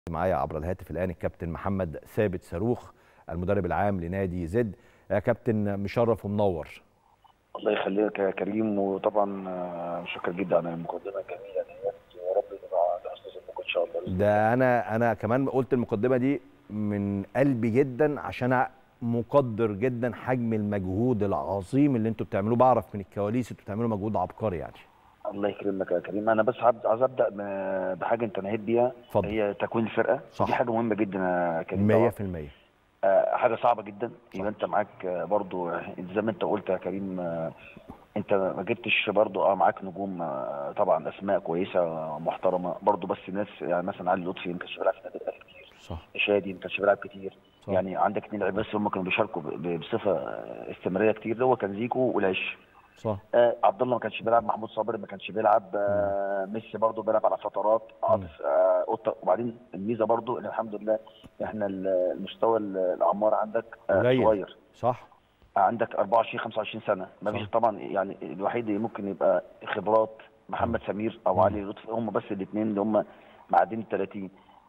معايا عبر الهاتف الان الكابتن محمد ثابت صاروخ المدرب العام لنادي زد يا كابتن مشرف ومنور الله يخليك يا كريم وطبعا آه، شكرا جدا على المقدمه الجميله ديت يا رب يبقى ده استاذ الموجود ان شاء الله ده انا انا كمان قلت المقدمه دي من قلبي جدا عشان مقدر جدا حجم المجهود العظيم اللي انتوا بتعملوه بعرف من الكواليس انتوا بتعملوا مجهود عبقري يعني الله يكرمك يا كريم انا بس عايز عايز ابدا ب- بحاجه انت نهيت بيها اتفضل. هي تكوين الفرقه صح. دي حاجه مهمه جدا يا كريم 100% طبعاً. آه، حاجه صعبه جدا يبقى انت معاك آه، برضو آه، زي ما انت قلت يا كريم آه، انت ما جبتش برضو اه معاك نجوم آه، طبعا اسماء كويسه آه، محترمه برضو بس ناس يعني مثلا علي لطفي ما كانش بيلعب في النادي الاهلي كتير صح شادي ما كانش بيلعب كتير صح. يعني عندك اثنين لعيبه بس هم كانوا بيشاركوا ب- ب- بصفه استمراريه كتير اللي هو كان زيكو والعش صح آه عبد الله ما كانش بيلعب محمود صابر ما كانش بيلعب آه ميسي برضه بيلعب على فترات عاطف آه قطة. وبعدين الميزه برضه ان الحمد لله احنا ال- المستوى ال- الاعمار عندك آه قليل. صغير صح عندك 24 25 سنه ما فيش صح. طبعا يعني الوحيد اللي ممكن يبقى خبرات محمد سمير او مم. علي لطفي هم بس الاثنين اللي هم معدين ال 30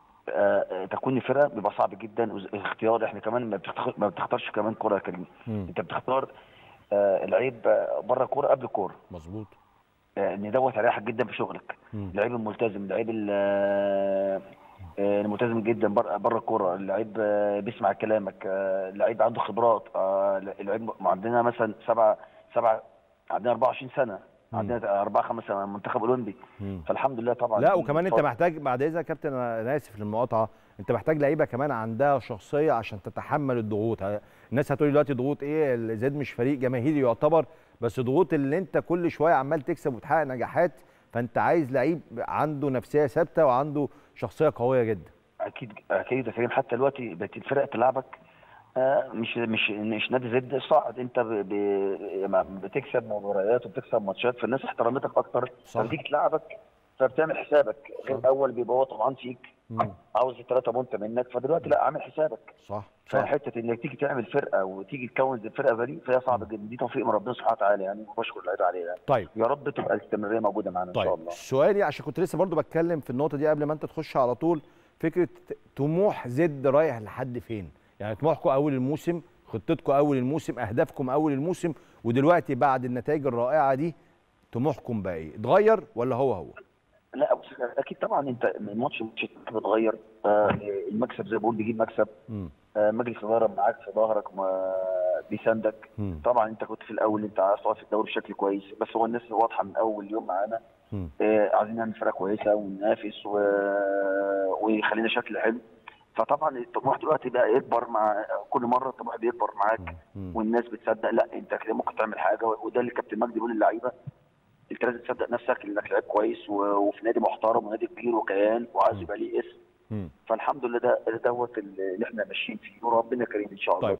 آه، تكوين الفرقه بيبقى صعب جدا واختيار احنا كمان ما بتختار ما بتختارش كمان كره يا كريم مم. انت بتختار آه، العيب آه، بره الكوره قبل الكوره مظبوط آه، ان دوت هيريحك جدا في شغلك مم. اللعيب الملتزم اللعيب ال- آه، آه، الملتزم جدا بره بره الكوره اللعيب آه، بيسمع كلامك آه، اللعيب عنده خبرات آه، اللعيب عندنا مثلا سبعه سبعه عندنا 24 سنه مم. عندنا اربعه خمس سنه منتخب اولمبي مم. فالحمد لله طبعا لا وكمان انت اتفضل. محتاج بعد اذنك يا كابتن انا اسف للمقاطعه انت محتاج لعيبه كمان عندها شخصيه عشان تتحمل الضغوط ه- الناس هتقول دلوقتي ضغوط ايه زد مش فريق جماهيري يعتبر بس ضغوط اللي انت كل شويه عمال تكسب وتحقق نجاحات فانت عايز لعيب عنده نفسيه ثابته وعنده شخصيه قويه جدا اكيد اكيد يا كريم حتى دلوقتي بقت الفرق تلعبك آه، مش مش مش نادي زد صاعد انت ب... ب... ما بتكسب مباريات وبتكسب ماتشات فالناس احترمتك اكتر صح. فبتيجي تلعبك فبتعمل حسابك غير صح. الاول بيبقى هو طبعا فيك مم. عاوز الثلاثه بونت منك فدلوقتي لا عامل حسابك صح صح فحته انك تيجي تعمل فرقه وتيجي تكون زي الفرقه دي فهي صعبه جدا دي توفيق من ربنا سبحانه وتعالى يعني وبشكر اللعيبه عليها يعني. طيب يا رب تبقى الاستمراريه موجوده معانا ان شاء طيب الله سؤالي عشان كنت لسه برضو بتكلم في النقطه دي قبل ما انت تخش على طول فكره طموح زد رايح لحد فين يعني طموحكم اول الموسم خطتكم اول الموسم اهدافكم اول الموسم ودلوقتي بعد النتائج الرائعه دي طموحكم بقى ايه اتغير ولا هو هو لا بص اكيد طبعا انت من ماتش لماتش بتغير آه، المكسب زي ما بقول بيجيب مكسب مم. آه، مجلس الاداره معاك في ظهرك ما بيساندك مم. طبعا انت كنت في الاول انت عايز تقعد في الدوري بشكل كويس بس هو الناس واضحه من اول يوم معانا مم. آه، عايزين نعمل فرقه كويسه وننافس و... ويخلينا شكل حلو فطبعا الطموح دلوقتي بقى يكبر مع كل مره الطموح بيكبر معاك مم. والناس بتصدق لا انت كده ممكن تعمل حاجه وده اللي كابتن مجدي بيقول للعيبه انت لازم تصدق نفسك انك لعيب كويس و... وفي نادي محترم ونادي كبير وكيان وعايز يبقى ليه اسم مم. فالحمد لله ده دوت اللي احنا ماشيين فيه وربنا كريم ان شاء الله طيب